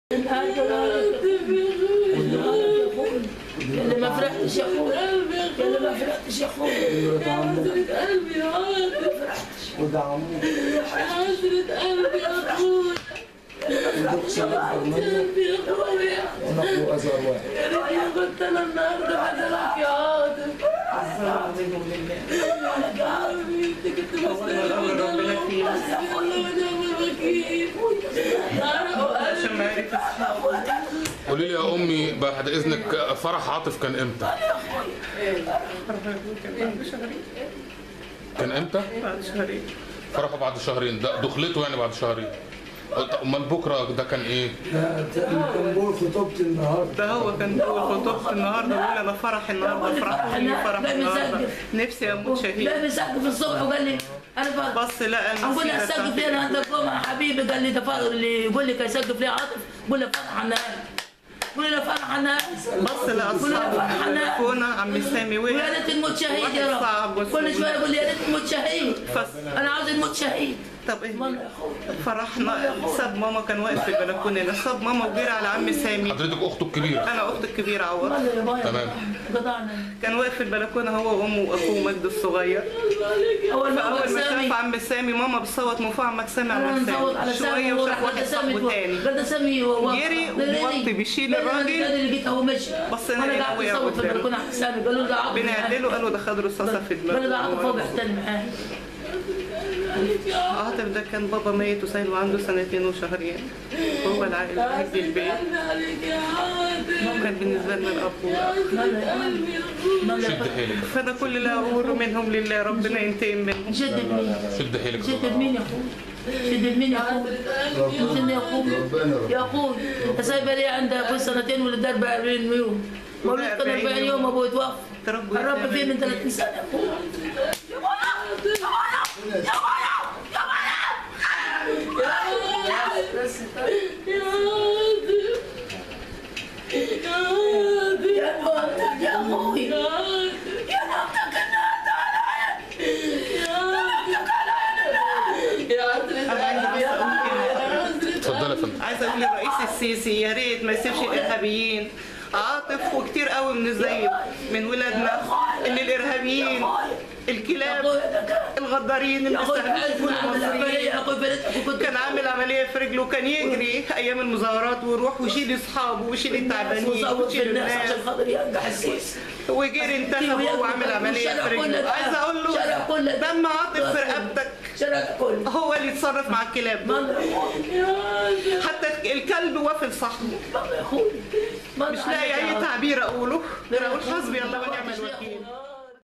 اللي ما فرحتش يا اخوي اللي ما فرحتش يا اخوي حسرة قلبي يا عاطف ودعموه حسرة قلبي يا اخوي ودكتور اكبر منه قلبي يا اخويا ونقوا ازهر واحد يا ريت كنت انا النهارده حضرتك يا عاطف يا قلبي انت كنت مسؤول ربنا فيه حسبي الله ونعم الوكيل عرقوا قلبي قولي لي يا امي بعد اذنك فرح عاطف كان امتى؟ كان امتى؟ بعد شهرين فرحه بعد شهرين ده دخلته يعني بعد شهرين امال بكره ده كان ايه؟ ده كان بقول خطوبتي النهارده ده هو كان بيقول خطوبة النهارده بيقول انا فرح النهارده فرحوني فرح لا النهارده مسجل. نفسي اموت شهيد لا بيسقف الصبح وقال لي انا فرح بص لقى اقول له المسيرة اسقف لي انا عند الجمعه حبيبي قال لي ده فرح اللي يقول لك هيسقف لي عاطف قول له فرح عنها قول له فرح عنها بص لقى قول له اصحابه فرح في عنها التليفون عم سامي ويا وقع ريت تموت شهيد يا واحد صعب رب كل شويه يقول لي يا ريت تموت شهيد فس- انا عاوز نموت شهيد طب ايه والله يا اخوي فرحنا ساب ماما كان واقف في البلكونه هنا ساب ماما وجري على عم سامي حضرتك اخته الكبيره انا اختي الكبيره عوض والله يا بايا تمام. قطعنا كان واقف في البلكونه هو وامه واخوه مجد الصغير اول ما فاول ما سامي شاف عم سامي ماما بتصوت من فوق عمك سامي انا عم نصوت على سامي سامي شويه وشاف وراح واحد سامي صاحبه تاني قد سامي و- جري ضررني. ووطي بيشيل ضررني. الراجل. ضررني اللي جيت هو مشي بص هنا وانا لقى قاعد وقع اصوت في قدامه. البلكونه على سامي قالوا له ده عاطف بنعدله قالوا ده خد رصاصه في قالوا ده عاطف هو دماغه بيحتل معاه عاطف ده كان بابا ميت وسايله عنده سنتين وشهرين هو العائل الوحيد للبيت عليك يا عاطف كان بالنسبه لنا الاب والأم. شد حيلك فانا كل اللي اقوله منهم لله ربنا ينتقم منهم شد بمين شد حيلك شد بمين يا اخوي شد بمين يا اخوي شد يا اخوي يا اخوي انت سايبه ليه عندك ابوي سنتين ولد 40 يوم مولود كان 40 يوم ابوي توفى تربوا الرب يتامى. فيه من 30 سنه يا اخوي يا نوتك يا اخوي يا نوتك النهارده انا عايزه بس اقول كده اتفضل يا فندم عايزه اقول للرئيس السيسي يا ريت ما يسيبش الارهابيين عاطف وكتير قوي من الزيب من ولادنا اللي الارهابيين الكلاب الغدارين اللي يا اخوي بيستهدفوا كل عامل عمليه المصريين يا اخوي بنتك وكنت كان عامل عمليه في رجله كان يجري ايام المظاهرات ويروح ويشيل اصحابه ويشيل التعبانين وصوت في ويشيل الناس الناس عشان خاطر ينجح السيسي وجري انتخب وعمل عمليه في رجله عايزه اقول له دم عاطف في رقبتك شارع كله هو اللي يتصرف مع الكلاب ماما يا اخوي حتى الكلب وافل صاحبه ماما يا اخوي مش لاقي اي تعبير اقوله غير اقول حسبي الله ونعم الوكيل